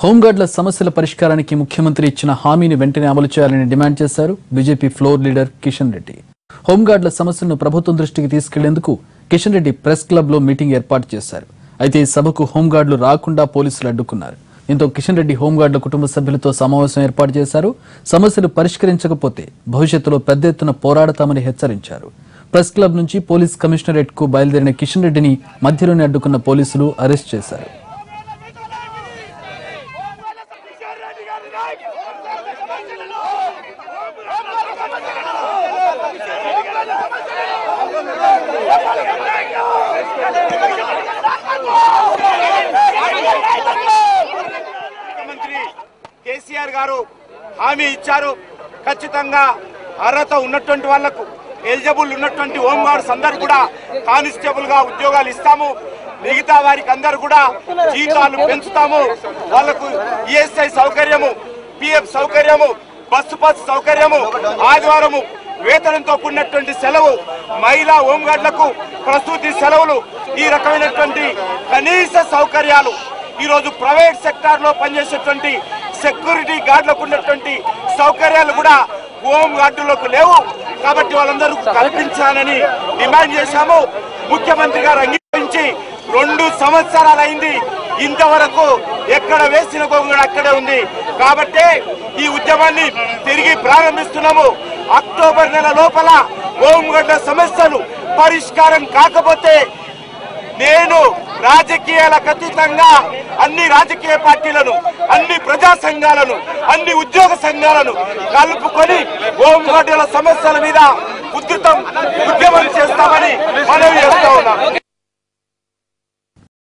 హోంగార్డుల సమస్యల పరిష్కారానికి ముఖ్యమంత్రి ఇచ్చిన హామీని వెంటనే అమలు చేయాలని డిమాండ్ చేశారు BJP floor leader Kishan Reddy హోంగార్డుల సమస్యలను ప్రభుత్వం దృష్టికి తీసుకెళ్లేందుకు కిషన్ రెడ్డి ప్రెస్ క్లబ్ లో మీటింగ్ ఏర్పాటు చేశారు అయితే ఈ సభకు హోంగార్డులు రాకుండా పోలీసులు అడ్డుకున్నారు దీంతో కిషన్ రెడ్డి హోంగార్డుల కుటుంబ సభ్యులతో సమావేశం ఏర్పాటు చేశారు సమస్యలు పరిష్కరించకపోతే భవిష్యత్తులో పెద్ద ఎత్తున పోరాడతామని హెచ్చరించారు ప్రెస్ క్లబ్ నుంచి పోలీస్ కమిషనరేట్ కు బయలుదేరిన కిషన్ రెడ్డిని మధ్యలోనే అడ్డుకున్న పోలీసులు అరెస్ట్ చేశారు ముఖ్యమంత్రి కేసీఆర్ గారు హామీ ఇచ్చారు ఖచ్చితంగా అర్హత ఉన్నటువంటి వాళ్లకు ఎలిజిబుల్ ఉన్నటువంటి హోంగార్డ్స్ అందరు కూడా కానిస్టేబుల్ గా ఉద్యోగాలు ఇస్తాము మిగతా వారికి అందరు కూడా జీతాలు పెంచుతాము వాళ్లకు ఈఎస్ఐ సౌకర్యము పిఎఫ్ సౌకర్యము బస్సు బస్ సౌకర్యము ఆదివారము వేతనంతో కూడినటువంటి సెలవు మహిళా హోంగార్డులకు ప్రసూతి సెలవులు ఈ రకమైనటువంటి కనీస సౌకర్యాలు ఈ రోజు ప్రైవేట్ సెక్టార్ లో పనిచేసేటువంటి సెక్యూరిటీ గార్డులకు ఉన్నటువంటి సౌకర్యాలు కూడా హోమ్ గార్డులకు లేవు కాబట్టి వాళ్ళందరూ కల్పించాలని డిమాండ్ చేశాము ముఖ్యమంత్రి గారు అంగీకరించి రెండు సంవత్సరాలైంది ఇంతవరకు ఎక్కడ వేసిన గొంగుడు అక్కడే ఉంది కాబట్టి ఈ ఉద్యమాన్ని తిరిగి ప్రారంభిస్తున్నాము అక్టోబర్ నెల లోపల హోంగడ్డ సమస్యలు పరిష్కారం కాకపోతే నేను రాజకీయాలకు అతీతంగా అన్ని రాజకీయ పార్టీలను అన్ని ప్రజా సంఘాలను అన్ని ఉద్యోగ సంఘాలను కలుపుకొని హోంగార్డుల సమస్యల మీద ఉధృతం ఉద్యమం చేస్తామని మనవి చేస్తా ఉన్నాం